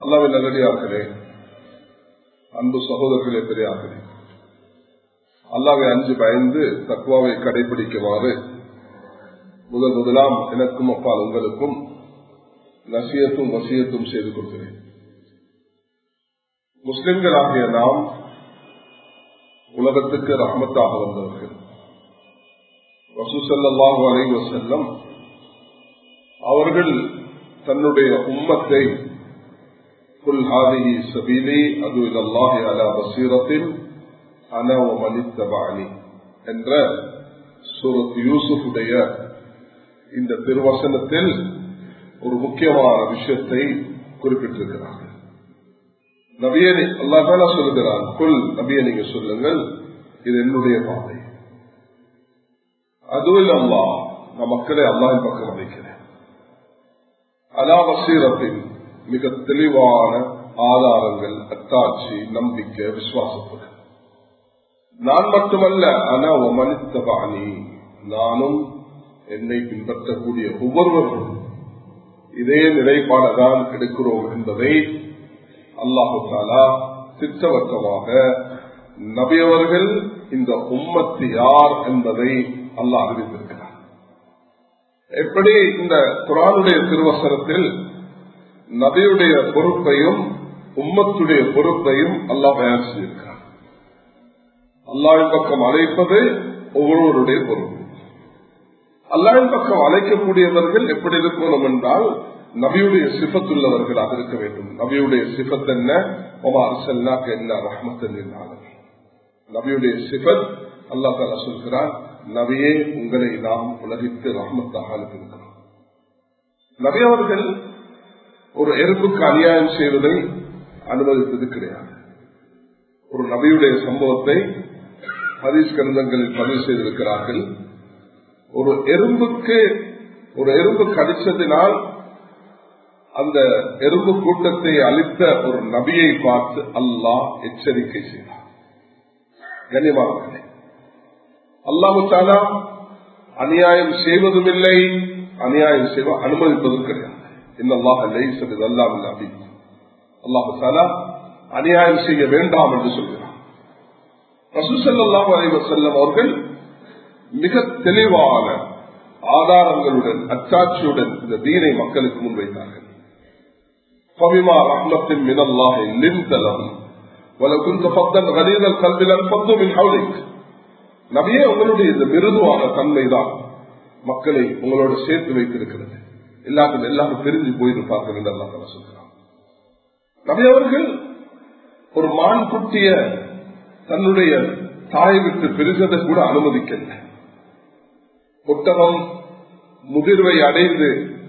அல்லாவின் நல்லடியார்களே அன்பு சகோதரர்களே பெரியார்களே அல்லாவை அஞ்சு பயந்து தக்குவாவை கடைபிடிக்குமாறு முதல் முதலாம் எனக்கும் அப்பால் உங்களுக்கும் நசியத்தும் வசியத்தும் செய்து கொள்கிறேன் முஸ்லிம்களாகிய நாம் உலகத்துக்கு ரஹமத்தாக வந்தவர்கள் வசூசல்லாஹு அலைவ செல்லம் அவர்கள் தன்னுடைய உம்மத்தை குல் ஹாதிஹி சபீலி அது இல்லாஹி அலா பசீரத்தின் அனவ மனித்தபாணி என்ற சூரத் யூசுஃபுடைய இந்த திருவசனத்தில் ஒரு முக்கியமான விஷயத்தை குறிப்பிட்டிருக்கிறார்கள் நபியை அல்லாஹால சொல்லுகிறான் குல் நபியை நீங்க சொல்லுங்கள் இது என்னுடைய பாதை அதுவும் அல்லா நான் மக்களை அல்லாஹின் பக்கம் அழைக்கிறேன் அலாவசீரத்தின் மிக தெளிவான ஆதாரங்கள் அத்தாட்சி நம்பிக்கை விசுவாசத்துடன் நான் மட்டுமல்ல அன மனித்தபாணி நானும் என்னை பின்பற்றக்கூடிய ஒவ்வொருவரும் இதே நிலைப்பாடுதான் எடுக்கிறோம் என்பதை அல்லாஹு தாலா திட்டவட்டமாக நபியவர்கள் இந்த உம்மத்து யார் என்பதை அல்லாஹ் அறிவித்திருக்கிறார் எப்படி இந்த குரானுடைய திருவசனத்தில் நபியுடைய பொறுப்பையும் உம்மத்துடைய பொறுப்பையும் அல்லாஹ் பயன் செய்திருக்கிறார் அல்லாவின் பக்கம் அழைப்பது ஒவ்வொருவருடைய பொறுப்பு அல்லாவின் பக்கம் அழைக்கக்கூடியவர்கள் எப்படி இருக்கணும் என்றால் நபியுடைய சிபத்துள்ளவர்களாக இருக்க வேண்டும் நபியுடைய சிபத் என்ன அரசல்லாக்கு என்ன ரஹமத்தன் நபியுடைய சிபத் அல்லா தாலா சொல்கிறார் நபியே உங்களை நாம் உலகிற்கு ரஹமத்தாக அனுப்பியிருக்கிறோம் நபி அவர்கள் ஒரு எறும்புக்கு அநியாயம் செய்வதை அனுமதித்தது கிடையாது ஒரு நபியுடைய சம்பவத்தை ஹதீஸ் கருந்தங்களில் பதிவு செய்திருக்கிறார்கள் ஒரு எறும்புக்கு ஒரு எறும்பு கடிச்சதினால் அந்த எறும்பு கூட்டத்தை அளித்த ஒரு நபியை பார்த்து அல்லாஹ் எச்சரிக்கை செய்தார் கனிமானே அல்லாஹு தாலா அநியாயம் செய்வதும் இல்லை அநியாயம் செய்வ அனுமதிப்பதும் கிடையாது அல்லாஹு தாலா அநியாயம் செய்ய வேண்டாம் என்று சொல்கிறார் ரசூசல்லாஹு அலைவசல்லம் அவர்கள் மிக தெளிவான ஆதாரங்களுடன் அச்சாட்சியுடன் இந்த தீனை மக்களுக்கு முன்வைத்தார்கள் فبما رحمة من الله لنت لهم ولو كنت فضلا غليظ القلب لانفضوا من حولك நபியே உங்களுடைய இந்த மிருதுவான தன்மைதான் மக்களை உங்களோட சேர்த்து வைத்திருக்கிறது எல்லாருக்கும் எல்லாரும் தெரிஞ்சு போயிருப்பார்கள் என்று அல்லா தலா சொல்கிறார் நபி அவர்கள் ஒரு மான் குட்டிய தன்னுடைய தாயை விட்டு பெருசதை கூட அனுமதிக்கல ஒட்டகம் முதிர்வை அடைந்து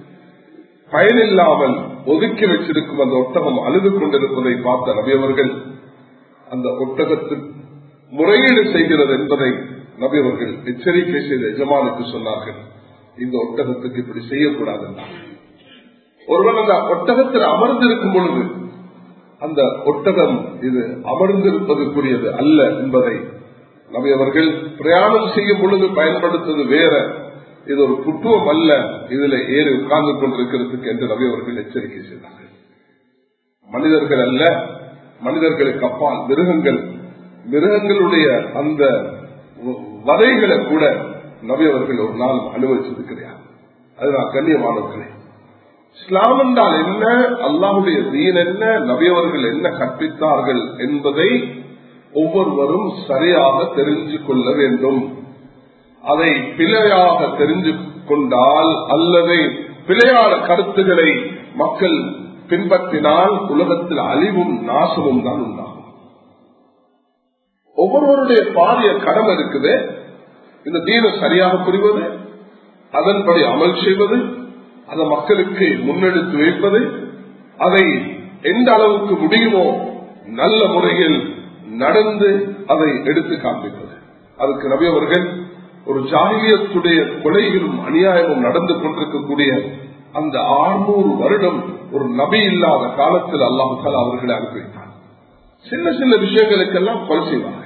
பயனில்லாமல் ஒதுக்கி வச்சிருக்கும் அந்த ஒட்டகம் அழுது கொண்டிருப்பதை பார்த்த நபியவர்கள் அந்த ஒட்டகத்து முறையீடு செய்கிறது என்பதை நபியவர்கள் எச்சரிக்கை செய்த எஜமானுக்கு சொன்னார்கள் இந்த ஒட்டகத்துக்கு இப்படி செய்யக்கூடாது ஒருவன் அந்த ஒட்டகத்தில் அமர்ந்திருக்கும் பொழுது அந்த ஒட்டகம் இது அமர்ந்திருப்பதற்குரியது அல்ல என்பதை நபியவர்கள் பிரயாணம் செய்யும் பொழுது பயன்படுத்துவது வேற இது ஒரு புத்துவம் அல்ல இதுல ஏறி உட்கார்ந்து கொண்டிருக்கிறதுக்கு என்று நபி அவர்கள் எச்சரிக்கை செய்தார்கள் மனிதர்கள் அல்ல மனிதர்களுக்கு அப்பால் மிருகங்கள் மிருகங்களுடைய அந்த வதைகளை கூட நபி அவர்கள் ஒரு நாள் அனுபவிச்சது கிடையாது அதுதான் கண்ணியமானவர்களே இஸ்லாம் என்றால் என்ன அல்லாஹுடைய தீன் என்ன நபியவர்கள் என்ன கற்பித்தார்கள் என்பதை ஒவ்வொருவரும் சரியாக தெரிஞ்சு கொள்ள வேண்டும் அதை பிழையாக தெரிஞ்சு கொண்டால் அல்லது பிழையான கருத்துக்களை மக்கள் பின்பற்றினால் உலகத்தில் அழிவும் நாசமும் தான் உண்டாகும் ஒவ்வொருவருடைய பாரிய கடமை இருக்குது இந்த தீன சரியாக புரிவது அதன்படி அமல் செய்வது அதை மக்களுக்கு முன்னெடுத்து வைப்பது அதை எந்த அளவுக்கு முடியுமோ நல்ல முறையில் நடந்து அதை எடுத்து காண்பிப்பது அதுக்கு நபி அவர்கள் ஒரு ஜாகிலியத்துடைய கொலைகளும் அநியாயமும் நடந்து கொண்டிருக்கக்கூடிய அந்த ஆறுநூறு வருடம் ஒரு நபி இல்லாத காலத்தில் அல்லாஹால அவர்களை அனுப்பி வைத்தார் சின்ன சின்ன விஷயங்களுக்கெல்லாம் கொலை செய்வார்கள்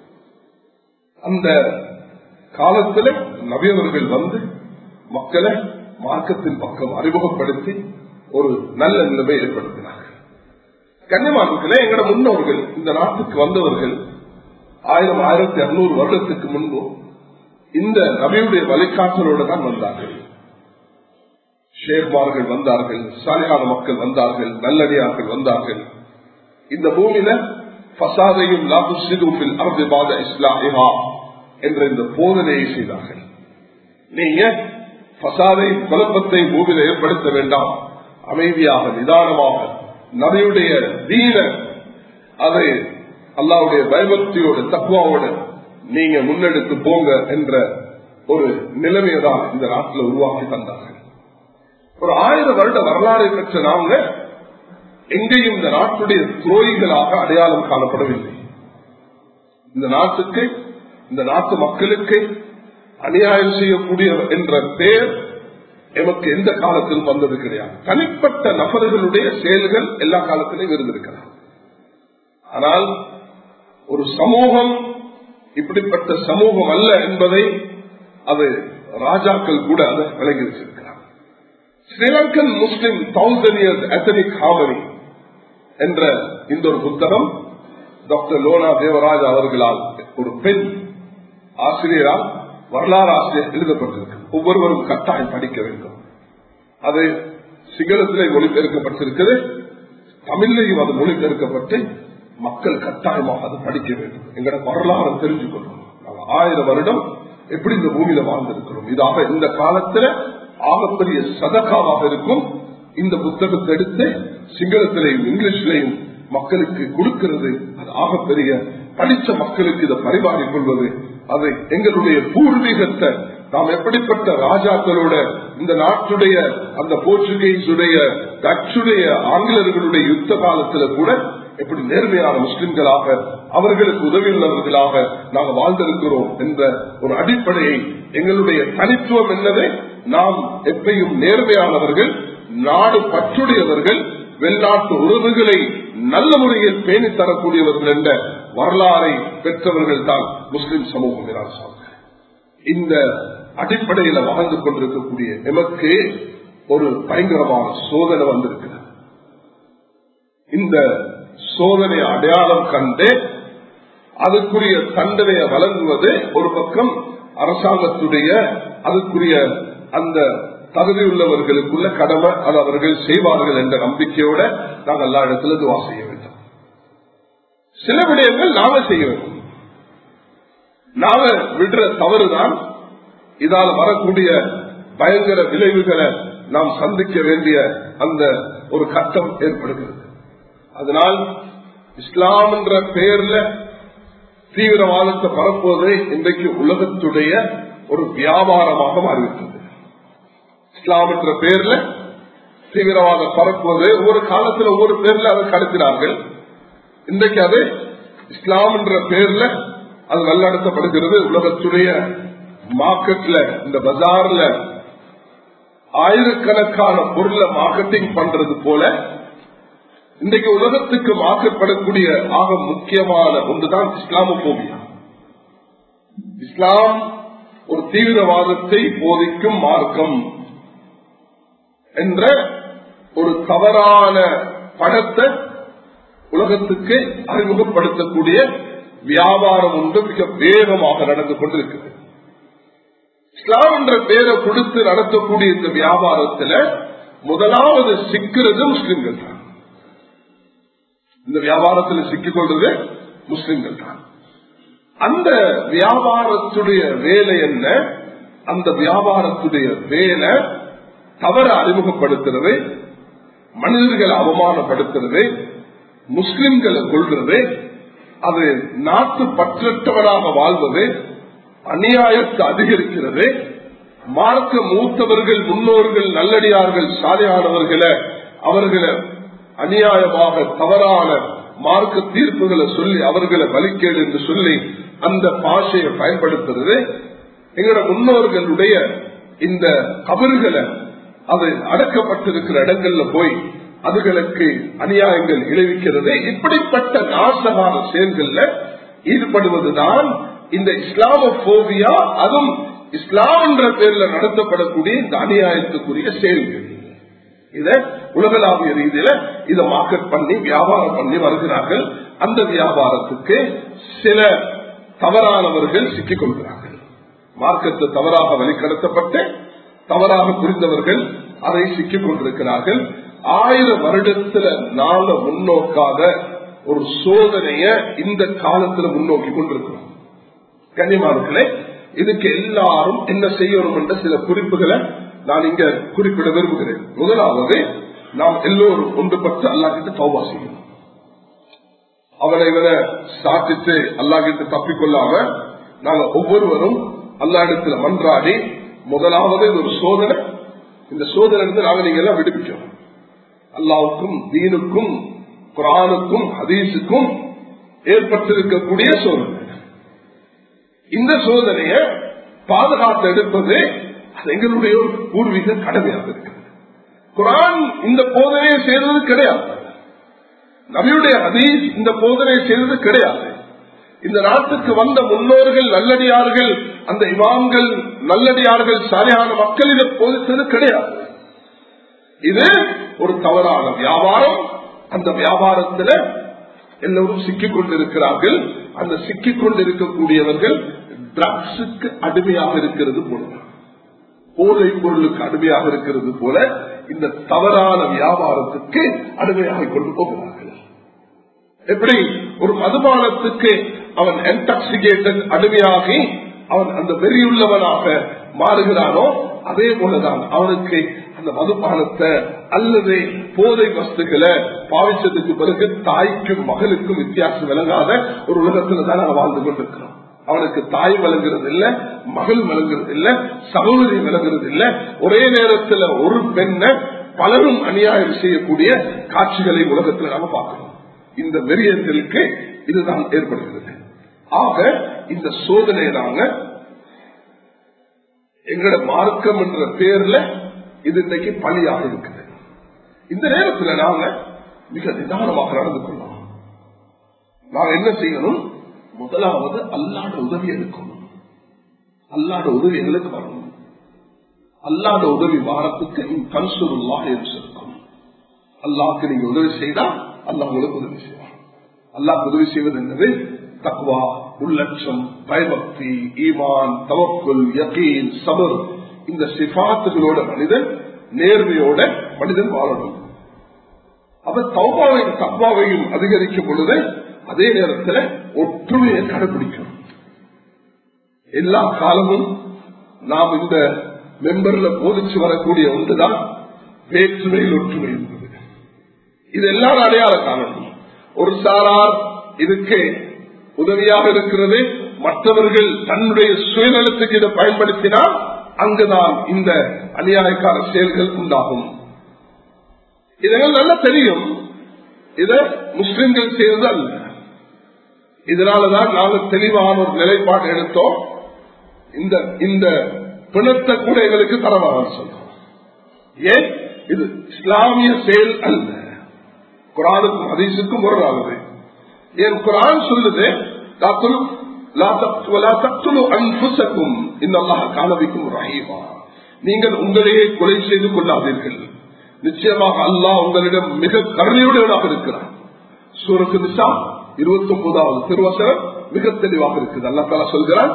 அந்த காலத்தில் நபியவர்கள் வந்து மக்களை மார்க்கத்தின் பக்கம் அறிமுகப்படுத்தி ஒரு நல்ல நிலைமை ஏற்படுத்தினார்கள் கன்னிமார்களே எங்கட முன்னோர்கள் இந்த நாட்டுக்கு வந்தவர்கள் ஆயிரம் ஆயிரத்தி அறுநூறு வருடத்துக்கு முன்பு இந்த நபியுடைய வழிகாட்டலோடு தான் வந்தார்கள் ஷேர்மார்கள் வந்தார்கள் சாலையான மக்கள் வந்தார்கள் நல்லடியார்கள் வந்தார்கள் இந்த பூமியில பசாதையும் லாபுசிதுபில் அரபிபாத இஸ்லாமிஹா என்ற இந்த போதனையை செய்தார்கள் நீங்க பசாதை குழப்பத்தை பூமியில ஏற்படுத்த வேண்டாம் அமைதியாக நிதானமாக நபியுடைய தீன அதை அல்லாவுடைய பயபக்தியோட தக்குவாவோட நீங்க முன்னெடுத்து போங்க என்ற ஒரு நிலைமையை தான் இந்த நாட்டில் உருவாக்கி தந்தார்கள் ஒரு ஆயிரம் வருட வரலாறை பெற்ற நாங்க எங்கேயும் இந்த நாட்டுடைய துரோகிகளாக அடையாளம் காணப்படவில்லை இந்த நாட்டுக்கு இந்த நாட்டு மக்களுக்கு அநியாயம் செய்யக்கூடிய என்ற பெயர் எமக்கு எந்த காலத்திலும் வந்தது கிடையாது தனிப்பட்ட நபர்களுடைய செயல்கள் எல்லா காலத்திலும் இருந்திருக்கிறார் ஆனால் ஒரு சமூகம் இப்படிப்பட்ட சமூகம் அல்ல என்பதை அது ராஜாக்கள் கூட அதை விளங்கி வச்சிருக்கிறார் Sri Lankan Muslim thousand years ethnic harmony என்ற இந்த ஒரு புத்தகம் டாக்டர் லோனா தேவராஜ் அவர்களால் ஒரு பெண் ஆசிரியரால் வரலாறு ஆசிரியர் எழுதப்பட்டிருக்கு ஒவ்வொருவரும் கட்டாயம் படிக்க வேண்டும் அது சிங்களத்திலே மொழிபெயர்க்கப்பட்டிருக்கிறது தமிழ்லையும் அது மொழிபெயர்க்கப்பட்டு மக்கள் கட்டாயமாக அது படிக்க வேண்டும் எங்கட வரலாறு தெரிஞ்சுக்கணும் நாங்க ஆயிரம் வருடம் எப்படி இந்த பூமியில வாழ்ந்திருக்கிறோம் இதாக இந்த காலத்துல ஆகப்பெரிய சதக்காவாக இருக்கும் இந்த புத்தகத்தை எடுத்து சிங்களத்திலையும் இங்கிலீஷ்லையும் மக்களுக்கு கொடுக்கிறது அது ஆகப்பெரிய படித்த மக்களுக்கு இதை பரிமாறிக் கொள்வது அது எங்களுடைய பூர்வீகத்தை நாம் எப்படிப்பட்ட ராஜாக்களோட இந்த நாட்டுடைய அந்த போர்ச்சுகீஸுடைய டச்சுடைய ஆங்கிலர்களுடைய யுத்த காலத்துல கூட எப்படி நேர்மையான முஸ்லிம்களாக அவர்களுக்கு உதவியுள்ளவர்களாக நாங்கள் வாழ்ந்திருக்கிறோம் என்ற ஒரு அடிப்படையை எங்களுடைய தனித்துவம் என்னது நாம் எப்பையும் நேர்மையானவர்கள் நாடு பற்றுடையவர்கள் வெளிநாட்டு உறவுகளை நல்ல முறையில் பேணி தரக்கூடியவர்கள் என்ற வரலாறை பெற்றவர்கள் தான் முஸ்லிம் சமூகம் என சொல்கிறேன் இந்த அடிப்படையில் வாழ்ந்து கொண்டிருக்கக்கூடிய எமக்கு ஒரு பயங்கரமான சோதனை வந்திருக்கிறது இந்த சோதனை அடையாளம் கண்டு அதுக்குரிய தண்டனையை வழங்குவது ஒரு பக்கம் அரசாங்கத்துடைய அதுக்குரிய அந்த தகுதி உள்ளவர்களுக்குள்ள கடமை அது அவர்கள் செய்வார்கள் என்ற நம்பிக்கையோட நாங்கள் எல்லா இடத்துல துவா செய்ய வேண்டும் சில விடயங்கள் நாம செய்ய வேண்டும் நாம விடுற தவறுதான் இதால் வரக்கூடிய பயங்கர விளைவுகளை நாம் சந்திக்க வேண்டிய அந்த ஒரு கட்டம் ஏற்படுகிறது அதனால் இஸ்லாம் என்ற பெயர்ல தீவிரவாதத்தை பரப்புவதை இன்றைக்கு உலகத்துடைய ஒரு வியாபாரமாக மாறிவிட்டது இஸ்லாம் என்ற பெயர்ல தீவிரவாதம் பரப்புவது ஒவ்வொரு காலத்தில் ஒவ்வொரு பேர்ல அதை கடத்தினார்கள் இன்றைக்கு அது இஸ்லாம் என்ற பெயர்ல அது வல்லடத்தப்படுகிறது உலகத்துடைய மார்க்கெட்ல இந்த பஜார்ல ஆயிரக்கணக்கான பொருளை மார்க்கெட்டிங் பண்றது போல இன்றைக்கு உலகத்துக்கு மாற்றப்படக்கூடிய ஆக முக்கியமான ஒன்றுதான் இஸ்லாமோபியா இஸ்லாம் ஒரு தீவிரவாதத்தை போதிக்கும் மார்க்கம் என்ற ஒரு தவறான படத்தை உலகத்துக்கு அறிமுகப்படுத்தக்கூடிய வியாபாரம் ஒன்று மிக வேகமாக நடந்து கொண்டிருக்கிறது இஸ்லாம் என்ற பெயரை கொடுத்து நடத்தக்கூடிய இந்த வியாபாரத்துல முதலாவது சிக்கிறது முஸ்லிம்கள் தான் இந்த வியாபாரத்தில் சிக்கிக் கொள்றது முஸ்லிம்கள் தான் அந்த வியாபாரத்துடைய வேலை என்ன அந்த வியாபாரத்துடைய வேலை தவற அறிமுகப்படுத்துறது மனிதர்களை அவமானப்படுத்துறது முஸ்லிம்களை கொள்றது அது நாட்டு பற்றற்றவராக வாழ்வது அநியாயத்தை அதிகரிக்கிறது மார்க்க மூத்தவர்கள் முன்னோர்கள் நல்லடியார்கள் சாலையானவர்களை அவர்களை அநியாயமாக தவறான மார்க்க தீர்ப்புகளை சொல்லி அவர்களை வலிக்கேடு என்று சொல்லி அந்த பாஷையை பயன்படுத்துறது எங்களோட முன்னோர்களுடைய இந்த கபறுகளை அது அடக்கப்பட்டிருக்கிற இடங்கள்ல போய் அதுகளுக்கு அநியாயங்கள் இழைவிக்கிறது இப்படிப்பட்ட நாசமான செயல்கள்ல ஈடுபடுவதுதான் இந்த இஸ்லாமோபியா அதுவும் இஸ்லாம் என்ற பேர்ல நடத்தப்படக்கூடிய இந்த அநியாயத்துக்குரிய செயல்கள் இத உலகளாவிய ரீதியில இதை மார்க்கெட் பண்ணி வியாபாரம் பண்ணி வருகிறார்கள் அந்த வியாபாரத்துக்கு சில தவறானவர்கள் சிக்கிக் கொள்கிறார்கள் மார்க்கத்தை தவறாக வழிகடத்தப்பட்டு தவறாக புரிந்தவர்கள் அதை சிக்கிக் கொண்டிருக்கிறார்கள் ஆயிரம் வருடத்துல நாள முன்னோக்காக ஒரு சோதனைய இந்த காலத்துல முன்னோக்கி கொண்டிருக்கிறோம் கன்னிமார்களே இதுக்கு எல்லாரும் என்ன செய்யணும் என்ற சில குறிப்புகளை நான் இங்க குறிப்பிட விரும்புகிறேன் முதலாவது நாம் எல்லோரும் ஒன்றுபட்டு அல்லாஹிட்ட தௌபா செய்யணும் அவனை இவனை சாத்திட்டு அல்லாஹிட்ட தப்பிக்கொள்ளாம நாங்க ஒவ்வொருவரும் அல்லா இடத்துல மன்றாடி முதலாவது இது ஒரு சோதனை இந்த சோதனை இருந்து நாங்க நீங்க எல்லாம் விடுவிக்கணும் அல்லாவுக்கும் தீனுக்கும் குரானுக்கும் ஹதீஸுக்கும் ஏற்பட்டிருக்கக்கூடிய சோதனை இந்த சோதனைய பாதுகாத்து எடுப்பது அது எங்களுடைய ஒரு பூர்வீக கடமையாக இருக்கிறது குரான் இந்த போதனையை செய்தது கிடையாது நபியுடைய ஹதீஸ் இந்த போதனையை செய்தது கிடையாது இந்த நாட்டுக்கு வந்த முன்னோர்கள் நல்லடியார்கள் அந்த இமாம்கள் நல்லடியார்கள் சரியான மக்கள் இதை போதித்தது கிடையாது இது ஒரு தவறான வியாபாரம் அந்த வியாபாரத்தில் எல்லோரும் சிக்கிக் கொண்டிருக்கிறார்கள் அந்த சிக்கிக் கொண்டிருக்கக்கூடியவர்கள் டிரக்ஸுக்கு அடிமையாக இருக்கிறது போல போதை பொருளுக்கு அடிமையாக இருக்கிறது போல இந்த தவறான வியாபாரத்துக்கு அடிமையாக கொண்டு போகிறார்கள் எப்படி ஒரு மதுபானத்துக்கு அவன் என்டாக்சிகேட்டட் அடிமையாகி அவன் அந்த வெறியுள்ளவனாக மாறுகிறானோ அதே போலதான் அவனுக்கு அந்த மதுபானத்தை அல்லது போதை வஸ்துகளை பாவிச்சதுக்கு பிறகு தாய்க்கும் மகளுக்கும் வித்தியாசம் விளங்காத ஒரு உலகத்துல தான் நாங்கள் வாழ்ந்து கொண்டிருக்கிறோம் அவனுக்கு தாய் விளங்குறது இல்ல மகள் விளங்குறது இல்ல சகோதரி விளங்குறது இல்ல ஒரே நேரத்துல ஒரு பெண்ணை பலரும் அநியாயம் செய்யக்கூடிய காட்சிகளை உலகத்துல நாம பார்க்கிறோம் இந்த வெறியத்திற்கு இதுதான் ஏற்படுகிறது ஆக இந்த சோதனையை நாங்க எங்களோட மார்க்கம் என்ற பேர்ல இது இன்றைக்கு பழியாக இருக்குது இந்த நேரத்துல நாங்க மிக நிதானமாக நடந்து கொள்ளலாம் நாங்க என்ன செய்யணும் முதலாவது அல்லாட உதவி எடுக்கணும் அல்லாட உதவி எங்களுக்கு வரணும் அல்லாட உதவி வாரத்துக்கு கன்சுருல்லாக இருக்கும் அல்லாக்கு நீங்க உதவி செய்தா அல்லா உங்களுக்கு உதவி செய்வான் அல்லாஹ் உதவி செய்வது என்னது தக்வா உள்ளட்சம் பயபக்தி ஈமான் தவக்குல் யகீன் சபர் இந்த சிபாத்துகளோட மனிதன் நேர்மையோட மனிதன் வாழணும் அவர் தௌபாவையும் தக்வாவையும் அதிகரிக்கும் பொழுது அதே நேரத்தில் ஒற்றுமையை கடைபிடிக்கணும் எல்லா காலமும் நாம் இந்த மெம்பர்ல போதிச்சு வரக்கூடிய ஒன்றுதான் வேற்றுமையில் ஒற்றுமை என்பது இது எல்லாரும் அடையாள காரணம் ஒரு சாரார் இதுக்கு உதவியாக இருக்கிறது மற்றவர்கள் தன்னுடைய சுயநலத்துக்கு இதை பயன்படுத்தினால் அங்குதான் இந்த அநியாயக்கார செயல்கள் உண்டாகும் இதெல்லாம் நல்லா தெரியும் இத முஸ்லிம்கள் செய்வது அல்ல இதனாலதான் நாங்கள் தெளிவான ஒரு நிலைப்பாடு எடுத்தோம் இந்த இந்த பிணத்தை கூட எங்களுக்கு தரமாக சொல்றோம் ஏன் இது இஸ்லாமிய செயல் அல்ல குரானுக்கும் ஹதீஸுக்கும் முரணானது என் குரான் சொல்லுது நீங்கள் உங்களையே கொலை செய்து கொள்ளாதீர்கள் நிச்சயமாக அல்லாஹ் உங்களிடம் மிக கருணையுடையவனாக இருக்கிறார் சூரத்து நிசா இருபத்தி ஒன்பதாவது திருவசனம் மிக தெளிவாக இருக்குது அல்லா தாலா சொல்கிறான்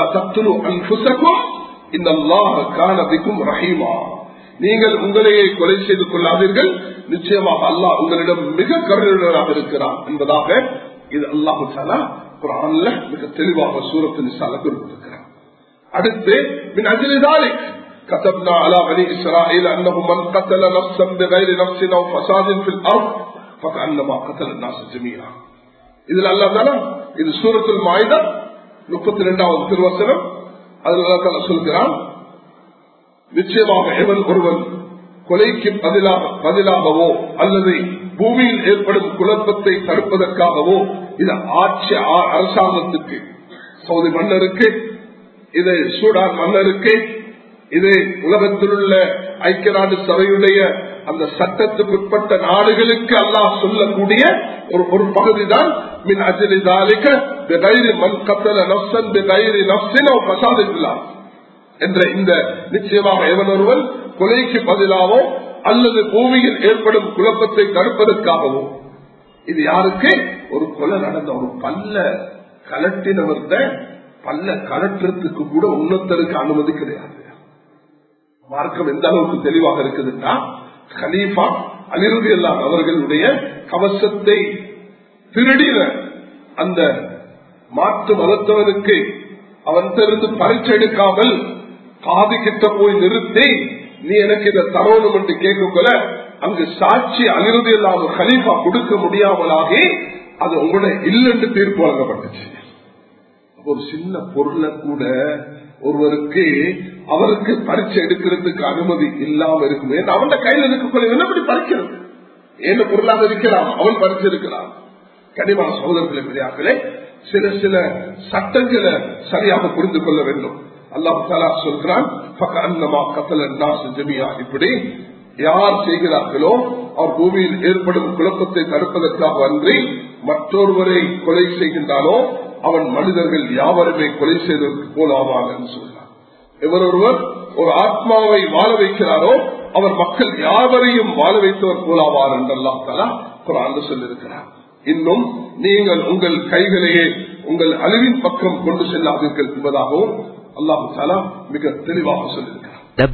ரஹீமா நீங்கள் உங்களையே கொலை செய்து கொள்ளாதீர்கள் நிச்சயமாக அல்லாஹ் உங்களிடம் மிக கருணையுடனாக இருக்கிறார் என்பதாக இது அல்லாஹு சாலா குரான்ல மிக தெளிவாக சூரத்து நிசால குறிப்பிட்டிருக்கிறார் அடுத்து மின் அஜிலிதாலே كتبنا على بني إسرائيل أنه من قتل نفسا بغير نفس أو فساد في الأرض فكأنما قتل الناس جميعا இதில் அல்லா தானே இது சூரத்தில் மாயுதா முப்பத்தி ரெண்டாவது திருவசனம் அதில் அல்லா சொல்கிறான் நிச்சயமாக எவன் ஒருவன் கொலைக்கு பதிலாக பதிலாகவோ அல்லது பூமியில் ஏற்படும் குழப்பத்தை தடுப்பதற்காகவோ இது ஆட்சி அரசாங்கத்துக்கு சவுதி மன்னருக்கு இது சூடான் மன்னருக்கு இது உலகத்தில் உள்ள ஐக்கிய நாடு சபையுடைய அந்த சட்டத்துக்கு உட்பட்ட நாடுகளுக்கு அல்லாஹ் சொல்லக்கூடிய ஒரு ஒரு பகுதி தான் மின் அஜலிதாலிக்க மண் கத்தல நப்சன் நப்சின் பசாதில்லா என்ற இந்த நிச்சயமாக எவன் ஒருவன் கொலைக்கு பதிலாவோ அல்லது பூமியில் ஏற்படும் குழப்பத்தை தடுப்பதற்காகவோ இது யாருக்கு ஒரு கொலை நடந்த ஒரு பல்ல கலட்டினவர்த பல்ல கலட்டுறதுக்கு கூட உன்னத்தருக்கு அனுமதி கிடையாது மார்க்கம் எந்த அளவுக்கு தெளிவாக இருக்குதுன்னா கலீஃபா அலிருதி எல்லாம் அவர்களுடைய கவசத்தை திருடின அந்த மாற்று மதத்தவனுக்கு அவன் தெரிந்து பரீட்சை எடுக்காமல் காது கிட்ட போய் நிறுத்தி நீ எனக்கு இதை தரணும் என்று கேட்கல அங்கு சாட்சி அலிருதி இல்லாம கலீஃபா கொடுக்க முடியாமலாகி அது உங்களுடைய இல்லென்று தீர்ப்பு வழங்கப்பட்டுச்சு ஒரு சின்ன பொருளை கூட ஒருவருக்கு அவருக்கு பரீட்சை எடுக்கிறதுக்கு அனுமதி இல்லாம இருக்கும் ஏன்னா அவன் கையில் இருக்கக்கூடிய என்னப்படி பறிக்கிறது என்ன பொருளாக இருக்கிறான் அவன் பறிச்சு இருக்கிறான் கனிமான சகோதரர்களை பெரியாக்களே சில சில சட்டங்களை சரியாக புரிந்து கொள்ள வேண்டும் அல்லாஹ் தாலா சொல்கிறான் இப்படி யார் செய்கிறார்களோ அவர் பூமியில் ஏற்படும் குழப்பத்தை தடுப்பதற்காக அன்றி மற்றொருவரை கொலை செய்கின்றானோ அவன் மனிதர்கள் யாவருமே கொலை செய்ததற்கு போலாவான் என்று சொல்றார் இவர் ஒருவர் ஒரு ஆத்மாவை வாழ வைக்கிறாரோ அவர் மக்கள் யாவரையும் வாழ வைத்தவர் போலாவார் என்றெல்லாம் தலா குரான் சொல்லியிருக்கிறார் இன்னும் நீங்கள் உங்கள் கைகளையே உங்கள் அழிவின் பக்கம் கொண்டு செல்லாதீர்கள் என்பதாகவும் அல்லாஹு தாலா மிக தெளிவாக சொல்லியிருக்கிறார்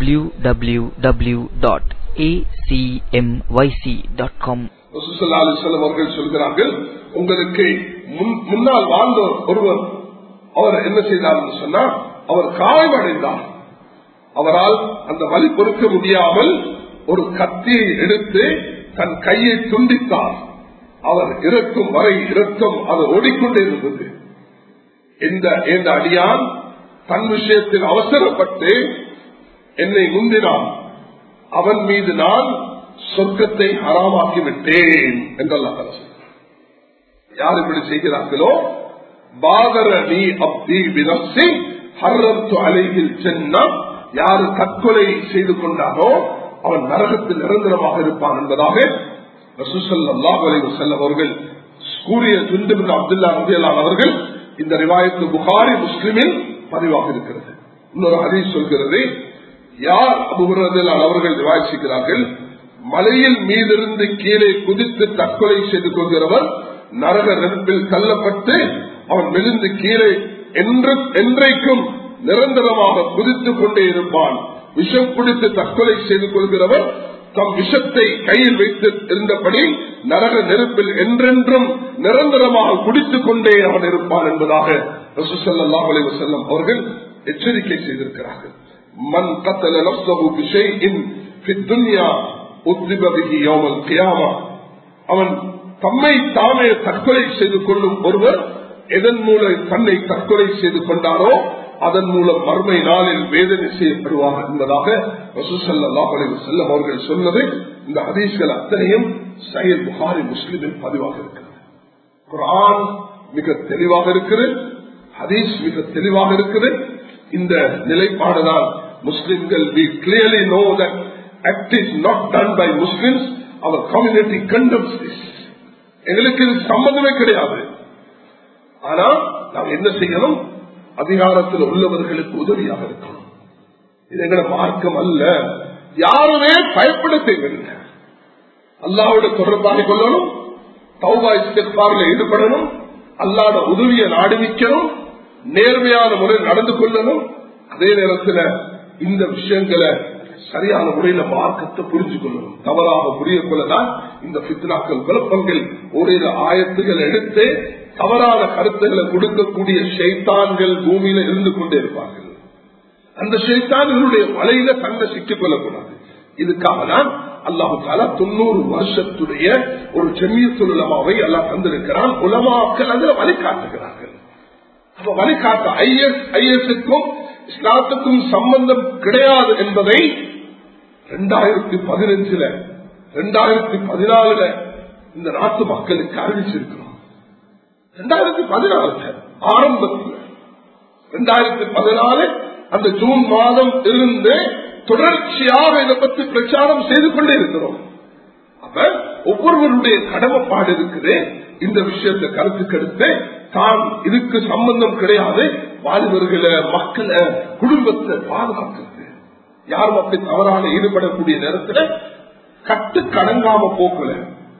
www.acmyc.com அவர்கள் சொல்கிறார்கள் உங்களுக்கு முன்னால் வாழ்ந்த ஒருவர் அவர் என்ன செய்தார் சொன்னா அவர் காயமடைந்தார் அவரால் அந்த வலி பொறுக்க முடியாமல் ஒரு கத்தியை எடுத்து தன் கையை துண்டித்தார் அவர் இறக்கும் வரை இறக்கம் அது ஓடிக்கொண்டே இருந்தது இந்த இந்த அடியான் தன் விஷயத்தில் அவசரப்பட்டு என்னை முந்தினான் அவன் மீது நான் சொர்க்கத்தை ஹராமாக்கி விட்டேன் என்றெல்லாம் யார் இப்படி செய்கிறார்களோ பாதர நீ அப்தி வினசி ஹர்ரத்து அலையில் சென்னா யாரு தற்கொலை செய்து கொண்டாரோ அவன் நரகத்தில் நிரந்தரமாக இருப்பான் என்பதாக செல்லம் அவர்கள் கூறிய துண்டு அப்துல்லா ரபியலான் அவர்கள் இந்த ரிவாயத்து புகாரி முஸ்லிமில் பதிவாக இருக்கிறது இன்னொரு ஹதீஸ் சொல்கிறது யார் அபுரதிலான் அவர்கள் விவாதிக்கிறார்கள் மலையில் மீதிருந்து கீழே குதித்து தற்கொலை செய்து கொள்கிறவர் நரக நெருப்பில் தள்ளப்பட்டு அவன் விழுந்து கீழே என்றைக்கும் நிரந்தரமாக குதித்துக் கொண்டே இருப்பான் விஷம் குடித்து தற்கொலை செய்து கொள்கிறவர் தம் விஷத்தை கையில் வைத்து இருந்தபடி நரக நெருப்பில் என்றென்றும் நிரந்தரமாக குடித்துக் கொண்டே அவன் இருப்பான் என்பதாக ரசூசல்லா செல்லம் அவர்கள் எச்சரிக்கை செய்திருக்கிறார்கள் மண் கத்தல நப்சகு விஷயின் அவன் தம்மை தாமே தற்கொலை செய்து கொள்ளும் ஒருவர் எதன் மூலம் தன்னை தற்கொலை செய்து கொண்டாரோ அதன் மூலம் மர்மை நாளில் வேதனை செய்யப்படுவார் என்பதாக செல்லம் அவர்கள் சொன்னது இந்த ஹதீஸ்கள் அத்தனையும் சையத் புகாரி முஸ்லிமில் பதிவாக இருக்கிறது குரான் மிக தெளிவாக இருக்கிறது ஹதீஸ் மிக தெளிவாக இருக்குது இந்த நிலைப்பாடுதான் முஸ்லிம்கள் we clearly know that act is not done by Muslims, our community condemns this. எங்களுக்கு இது சம்பந்தமே கிடையாது ஆனா நாம் என்ன செய்யணும் அதிகாரத்தில் உள்ளவர்களுக்கு உதவியாக இருக்கணும் இது எங்கட மார்க்கம் அல்ல யாருமே பயப்பட தேவையில்லை அல்லாவோட தொடர்பாக கொள்ளணும் தௌபா இஸ்திஃபாரில் ஈடுபடணும் அல்லாட உதவியை நாடி நிற்கணும் நேர்மையான முறையில் நடந்து கொள்ளணும் அதே நேரத்தில் இந்த விஷயங்களை சரியான முறையில மார்க்கத்தை புரிஞ்சு கொள்ளணும் தவறாக புரிய கொள்ளதான் இந்த பித்னாக்கள் குழப்பங்கள் ஓரிரு ஆயத்துகள் எடுத்து தவறான கருத்துக்களை கொடுக்கக்கூடிய ஷைத்தான்கள் பூமியில இருந்து கொண்டே இருப்பார்கள் அந்த ஷைத்தான்களுடைய வலையில தன்னை சிக்கிக் கொள்ளக்கூடாது இதுக்காக தான் அல்லாஹு தாலா தொண்ணூறு வருஷத்துடைய ஒரு செம்மியத்துல் உலமாவை எல்லாம் தந்திருக்கிறான் உலமாக்கள் அதுல வழிகாட்டுகிறார்கள் அப்ப வழிகாட்ட ஐஎஸ் ஐஎஸ்க்கும் இஸ்லாத்துக்கும் சம்பந்தம் கிடையாது என்பதை ரெண்டாயிரத்தி பதினஞ்சுல ரெண்டாயிரத்தி பதினாலுல இந்த நாட்டு மக்களுக்கு அறிவிச்சிருக்கிறோம் ரெண்டாயிரத்தி பதினாலுல ஆரம்பத்தில் ரெண்டாயிரத்தி பதினாலு அந்த ஜூன் மாதம் இருந்து தொடர்ச்சியாக இதை பற்றி பிரச்சாரம் செய்து கொண்டே இருக்கிறோம் அப்ப ஒவ்வொருவருடைய கடமைப்பாடு இருக்குது இந்த விஷயத்தை கருத்துக்கெடுத்து தான் இதுக்கு சம்பந்தம் கிடையாது வாலிபர்களை மக்களை குடும்பத்தை பாதுகாக்கிறது யாரும் அப்படி தவறாக ஈடுபடக்கூடிய நேரத்தில் கட்டு கடங்காம போக்கல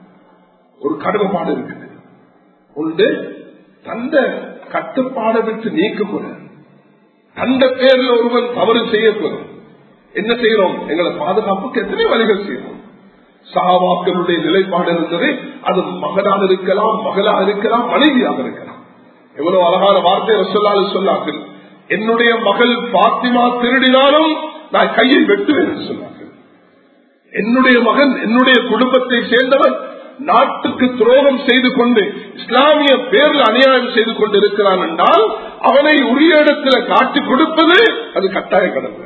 ஒரு கடமைப்பாடு இருக்குது உண்டு தந்த கட்டுப்பாடை விட்டு நீக்கக்கூட அந்த பேர்ல ஒருவன் தவறு செய்யக்கூடும் என்ன செய்யறோம் எங்களை பாதுகாப்புக்கு எத்தனை வழிகள் செய்யறோம் சகாவாக்களுடைய நிலைப்பாடு இருந்தது அது மகனாக இருக்கலாம் மகளாக இருக்கலாம் மனைவியாக இருக்கலாம் எவ்வளவு அழகான வார்த்தை சொல்லாது சொன்னார்கள் என்னுடைய மகள் பாத்திமா திருடினாலும் நான் கையை வெட்டுவேன் என்று சொன்னார்கள் என்னுடைய மகன் என்னுடைய குடும்பத்தை சேர்ந்தவன் நாட்டுக்கு துரோகம் செய்து கொண்டு இஸ்லாமிய பேரில் அநியாயம் செய்து கொண்டு இருக்கிறான் என்றால் அவனை உரிய இடத்துல காட்டி கொடுப்பது அது கட்டாய கடமை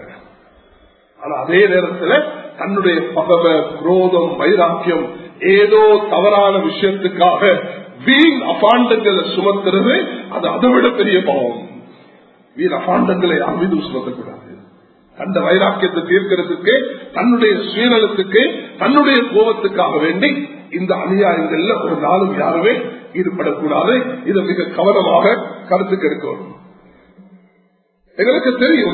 ஆனா அதே நேரத்தில் தன்னுடைய பகவ குரோதம் வைராக்கியம் ஏதோ தவறான விஷயத்துக்காக வீண் அபாண்டங்களை சுமத்துறது அது அதை விட பெரிய பாவம் வீண் அபாண்டங்களை அமிது சுமத்தக்கூடாது அந்த வைராக்கியத்தை தீர்க்கிறதுக்கு தன்னுடைய சுயநலத்துக்கு தன்னுடைய கோபத்துக்காக வேண்டி இந்த அநியாயங்கள்ல ஒரு நாளும் யாருமே ஈடுபடக்கூடாது இதை மிக கவனமாக கருத்துக்கு எடுக்கணும் எங்களுக்கு தெரியும்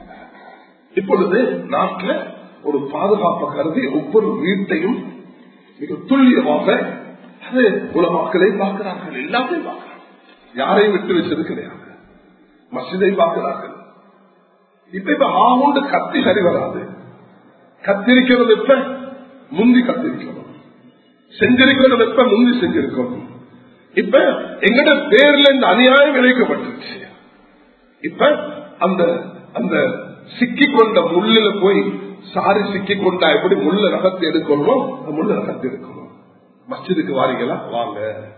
இப்பொழுது நாட்டில் ஒரு பாதுகாப்பு கருதி ஒவ்வொரு வீட்டையும் மிக துல்லியமாக அது உலமாக்களை பார்க்கிறார்கள் எல்லாத்தையும் பார்க்கிறார்கள் யாரையும் விட்டு வச்சது கிடையாது மசிதை பார்க்கிறார்கள் இப்ப இப்ப ஆவுண்டு கத்தி சரி வராது கத்திரிக்கிறது எப்ப முந்தி கத்திரிக்கணும் செஞ்சிருக்கிறது எப்ப முந்தி செஞ்சிருக்கணும் இப்ப எங்கட பேர்ல இந்த அநியாயம் இழைக்கப்பட்டுருச்சு இப்ப அந்த அந்த சிக்கி கொண்ட முள்ளில போய் சாரி சிக்கி கொண்டா எப்படி முள்ள நகர்த்தி எடுக்கணும் முள்ள நகர்த்தி எடுக்கணும் மஸ்ஜிதுக்கு வாரீங்களா வாங்க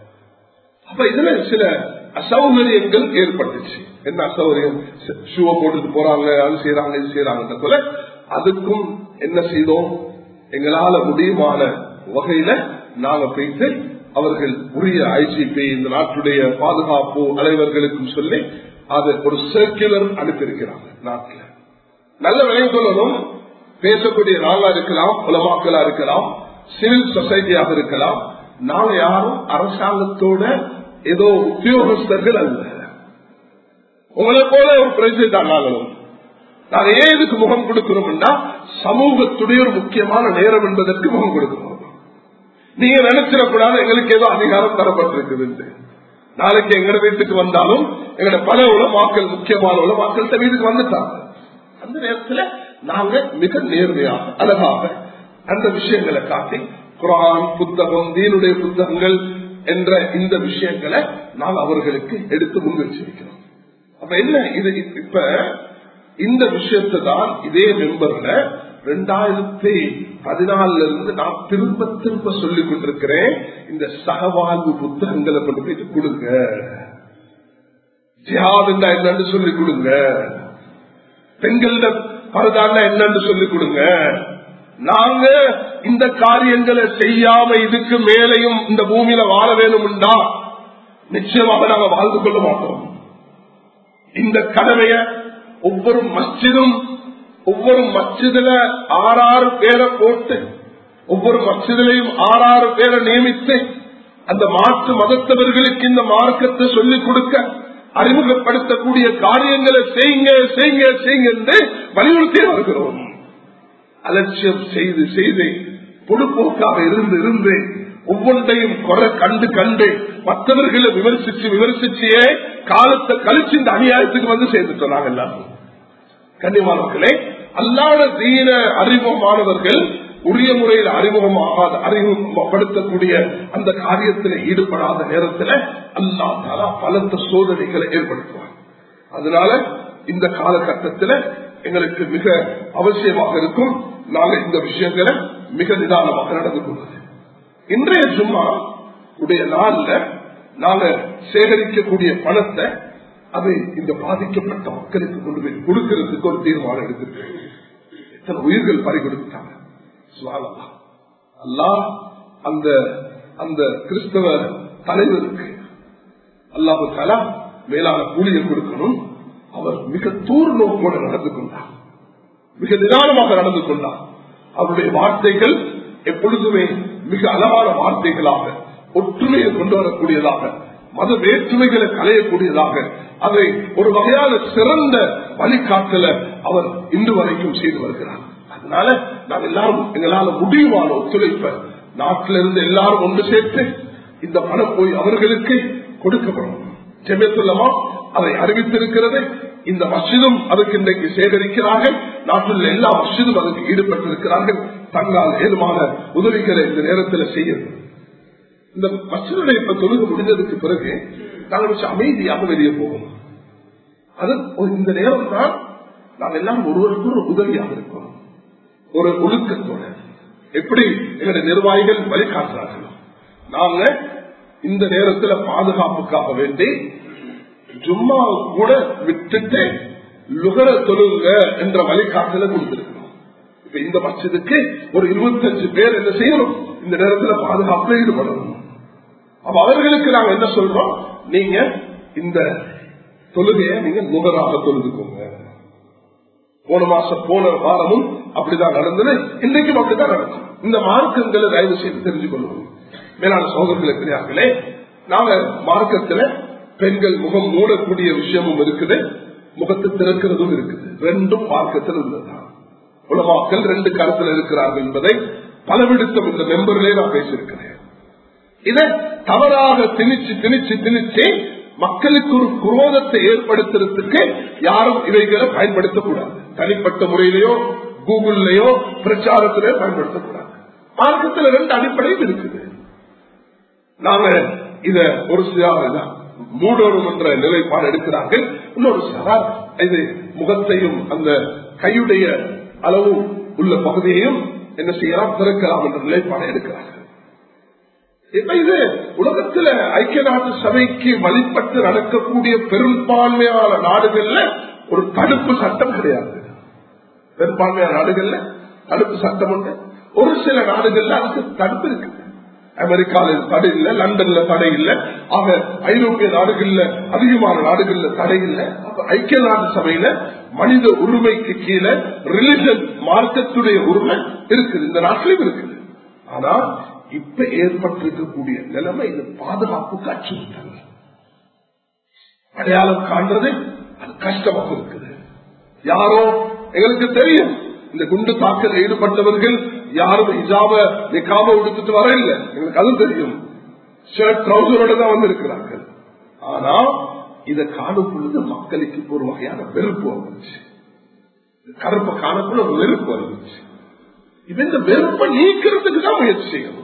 அப்ப இதுல சில அசௌகரியங்கள் ஏற்பட்டுச்சு என்ன அசௌகரியம் ஷூவை போட்டுட்டு போறாங்க அது செய்யறாங்க இது செய்யறாங்க போல அதுக்கும் என்ன செய்தோம் எங்களால முடியுமான வகையில நாங்க போயிட்டு அவர்கள் உரிய ஐஜிபி இந்த நாட்டுடைய பாதுகாப்பு அலைவர்களுக்கும் சொல்லி அது ஒரு சர்க்குலர் அனுப்பியிருக்கிறாங்க நாட்டில் நல்ல விலை சொல்லணும் பேசக்கூடிய நாளா இருக்கலாம் உலமாக்களா இருக்கலாம் சிவில் சொசைட்டியாக இருக்கலாம் நாங்க யாரும் அரசாங்கத்தோட ஏதோ உத்தியோகஸ்தர்கள் அல்ல உங்களை போல ஒரு பிரசிடண்ட் ஆனாலும் நாங்க ஏன் இதுக்கு முகம் கொடுக்கிறோம்னா சமூகத்துடைய ஒரு முக்கியமான நேரம் என்பதற்கு முகம் கொடுக்கிறோம் நீங்க நினைச்சிடக்கூடாது எங்களுக்கு ஏதோ அதிகாரம் தரப்பட்டிருக்குது நாளைக்கு எங்க வீட்டுக்கு வந்தாலும் எங்களோட பல உலமாக்கள் முக்கியமான உலமாக்கள் வீட்டுக்கு வந்துட்டாங்க அந்த நேரத்தில் நாங்க மிக நேர்மையாக அழகாக அந்த விஷயங்களை காட்டி குரான் புத்தகம் தீனுடைய புத்தகங்கள் என்ற இந்த விஷயங்களை நாம் அவர்களுக்கு எடுத்து முன்வச்சிருக்கிறோம் அப்ப என்ன இது இப்ப இந்த விஷயத்தை தான் இதே மெம்பர்ல ரெண்டாயிரத்தி பதினாலுல இருந்து நான் திரும்ப திரும்ப சொல்லிக் கொண்டிருக்கிறேன் இந்த சகவாழ்வு புத்தகங்களை கொண்டு போயிட்டு கொடுங்க ஜிஹாத் என்னன்னு சொல்லிக் கொடுங்க பெண்கள பரதாண்டா என்னன்னு சொல்லிக் கொடுங்க நாங்க இந்த காரியங்களை செய்யாம இதுக்கு மேலையும் இந்த பூமியில வாழ வேணும்டா நிச்சயமாக நாங்க வாழ்ந்து கொள்ள மாட்டோம் இந்த கடமைய ஒவ்வொரு மஸ்ஜிதும் ஒவ்வொரு மஸ்ஜிதுல ஆறாறு பேரை போட்டு ஒவ்வொரு மஸ்ஜிதிலையும் ஆறாறு பேரை நியமித்து அந்த மாற்று மதத்தவர்களுக்கு இந்த மார்க்கத்தை சொல்லிக் கொடுக்க அறிமுகப்படுத்தக்கூடிய காரியங்களை செய்யுங்க செய்யுங்க செய்யுங்க என்று வலியுறுத்தி வருகிறோம் அலட்சியம் செய்து செய்து பொதுப்போக்காக இருந்து இருந்து ஒவ்வொன்றையும் குறை கண்டு கண்டு மற்றவர்களை விமர்சிச்சு விமர்சிச்சியே காலத்தை கழிச்சு இந்த அநியாயத்துக்கு வந்து சேர்ந்துட்டோம் நாங்க எல்லாரும் கண்ணியமானவர்களே அல்லாத தீன அறிமுகமானவர்கள் உரிய முறையில் அறிமுகமாகாத அறிமுகப்படுத்தக்கூடிய அந்த காரியத்தில் ஈடுபடாத நேரத்தில் அல்லா தாலா பலத்த சோதனைகளை ஏற்படுத்துவார் அதனால இந்த காலகட்டத்தில் எங்களுக்கு மிக அவசியமாக இருக்கும் நாங்க இந்த விஷயங்களை மிக நிதானமாக நடந்து கொள்வது இன்றைய சும்மா உடைய நாள்ல நாங்க சேகரிக்கக்கூடிய பணத்தை அது இந்த பாதிக்கப்பட்ட மக்களுக்கு கொண்டு போய் கொடுக்கிறதுக்கு ஒரு தீர்மானம் எடுத்திருக்கு எத்தனை உயிர்கள் பறி கொடுத்தாங்க அல்லா அந்த அந்த கிறிஸ்தவ தலைவருக்கு அல்லாஹு தலா மேலான கூலியை கொடுக்கணும் அவர் மிக தூர் நோக்கோடு நடந்து கொண்டார் மிக நிதானமாக நடந்து கொண்டார் அவருடைய வார்த்தைகள் எப்பொழுதுமே மிக அழகான வார்த்தைகளாக ஒற்றுமையை கொண்டு வரக்கூடியதாக மத வேற்றுமைகளை களையக்கூடியதாக அதை ஒரு வகையான சிறந்த வழிகாட்டல அவர் இன்று வரைக்கும் செய்து வருகிறார் அதனால நாங்கள் எல்லாரும் எங்களால முடியுமான ஒத்துழைப்ப நாட்டில இருந்து எல்லாரும் ஒன்று சேர்த்து இந்த பணம் போய் அவர்களுக்கு கொடுக்கப்படும் ஜெமியத்துள்ளமா அதை அறிவித்திருக்கிறது இந்த மசிதும் அதுக்கு இன்றைக்கு சேகரிக்கிறார்கள் நாட்டில் எல்லா மசிதும் அதுக்கு ஈடுபட்டிருக்கிறார்கள் தங்களால் ஏதுமான உதவிகளை இந்த நேரத்தில் செய்யும் இந்த மசிதுடைய இப்ப தொழுகை முடிஞ்சதுக்கு பிறகு நாங்கள் கொஞ்சம் அமைதியாக வெளியே போகணும் அது ஒரு- இந்த நேரம் தான் நாம் எல்லாம் ஒருவருக்கு ஒரு உதவியாக இருக்கணும் ஒரு ஒழுக்கத்தோட எப்படி எங்களுடைய நிர்வாகிகள் வழிகாட்டுறார்களோ நாங்க இந்த நேரத்துல பாதுகாப்புக்காக வேண்டி ஜும்மா கூட விட்டுட்டு லுகர தொழுங்க என்ற வழிகாட்டல கொடுத்திருக்கிறோம் இப்ப இந்த மச்சதுக்கு ஒரு இருபத்தஞ்சு பேர் என்ன செய்யணும் இந்த நேரத்துல பாதுகாப்புல ஈடுபடணும் அப்ப அவர்களுக்கு நாங்க என்ன சொல்றோம் நீங்க இந்த தொழுகையை நீங்க முகராக தொழுதுக்கோங்க போன மாசம் போன வாரமும் அப்படிதான் நடந்தது இன்றைக்கும் அப்படித்தான் நடக்கும் இந்த மார்க்கங்களை தயவு செய்து தெரிஞ்சு கொள்வோம் மேலான சோதர்களே பெரியார்களே நாங்க மார்க்கத்துல பெண்கள் முகம் மூடக்கூடிய விஷயமும் இருக்குது முகத்தை திறக்கிறதும் இருக்குது ரெண்டும் மார்க்கத்தில் உள்ளதுதான் உலமாக்கள் ரெண்டு கருத்துல இருக்கிறார்கள் என்பதை பலவிடுத்தம் இந்த மெம்பர்லயே நான் பேசியிருக்கிறேன் இதை தவறாக திணிச்சு திணிச்சு திணிச்சு மக்களுக்கு ஒரு குரோதத்தை ஏற்படுத்துறதுக்கு யாரும் இவைகளை பயன்படுத்தக்கூடாது தனிப்பட்ட முறையிலேயோ கூகுள்லயோ பிரச்சாரத்திலேயோ பயன்படுத்தக்கூடாது மார்க்கத்தில் ரெண்டு அடிப்படையும் இருக்குது நாங்க இத ஒரு சிலர் மூடோரும் என்ற நிலைப்பாடு எடுக்கிறார்கள் இன்னொரு சிலர் இது முகத்தையும் அந்த கையுடைய அளவு உள்ள பகுதியையும் என்ன செய்யலாம் திறக்கலாம் என்ற நிலைப்பாடு எடுக்கிறார்கள் இப்ப இது உலகத்துல ஐக்கிய நாட்டு சபைக்கு வழிபட்டு நடக்கக்கூடிய பெரும்பான்மையான நாடுகள்ல ஒரு தடுப்பு சட்டம் கிடையாது பெரும்பான்மையான நாடுகள்ல தடுப்பு சட்டம் உண்டு ஒரு சில நாடுகள்ல அதுக்கு தடுப்பு இருக்கு அமெரிக்கால தடை இல்லை லண்டன்ல தடை இல்லை ஆக ஐரோப்பிய நாடுகள்ல அதிகமான நாடுகள்ல தடை இல்லை அப்ப ஐக்கிய நாட்டு சபையில மனித உரிமைக்கு கீழே ரிலிஜன் மார்க்கத்துடைய உரிமை இருக்குது இந்த நாட்டிலும் இருக்குது ஆனா இப்ப ஏற்பட்டிருக்கக்கூடிய நிலைமை இது பாதுகாப்புக்கு அச்சுறுத்தல் அடையாளம் காண்றது அது கஷ்டமாக இருக்குது யாரோ எங்களுக்கு தெரியும் இந்த குண்டு தாக்கல் ஈடுபட்டவர்கள் யாரும் இஜாப நிக்காம உடுத்துட்டு வர இல்லை எங்களுக்கு அது தெரியும் ஷர்ட் ட்ரௌசரோட தான் வந்திருக்கிறார்கள் ஆனா இதை காணும் பொழுது மக்களுக்கு இப்ப ஒரு வகையான வெறுப்பு வந்துச்சு கருப்பை காணக்குள்ள ஒரு வெறுப்பு வந்துச்சு இது இந்த வெறுப்பை நீக்கிறதுக்கு தான் முயற்சி செய்யணும்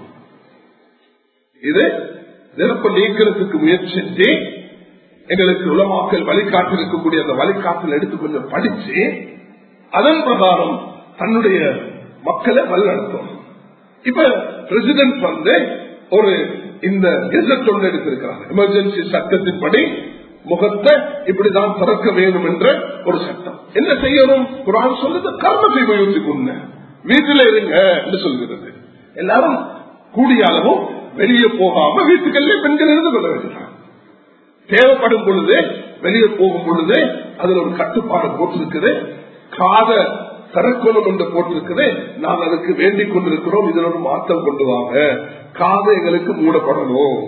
இது வெறுப்பை நீக்கிறதுக்கு முயற்சி செஞ்சு எங்களுக்கு உலமாக்கல் வழிகாட்டு இருக்கக்கூடிய அந்த வழிகாட்டில் எடுத்து கொஞ்சம் படிச்சு அதன் பிரகாரம் தன்னுடைய மக்களை வழிநடத்தும் இப்ப பிரசிடென்ட் வந்து ஒரு இந்த கெசட் ஒன்று எடுத்திருக்கிறார் எமர்ஜென்சி சட்டத்தின்படி முகத்தை இப்படிதான் திறக்க வேண்டும் என்ற ஒரு சட்டம் என்ன செய்யணும் குரான் சொல்லுது கர்ம செய்வ கொண்டு வீட்டில இருங்க என்று சொல்கிறது எல்லாரும் கூடிய அளவும் வெளியே போகாம வீட்டுக்கல்லே பெண்கள் இருந்து கொள்ள வேண்டியதான் தேவைப்படும் பொழுது வெளியே போகும் பொழுது அதுல ஒரு கட்டுப்பாடு போட்டிருக்குது காத திறக்கணும் என்று போட்டிருக்குது நான் அதுக்கு வேண்டிக் கொண்டிருக்கிறோம் இதுல ஒரு மாற்றம் கொண்டு வாங்க காது எங்களுக்கு மூடப்படணும்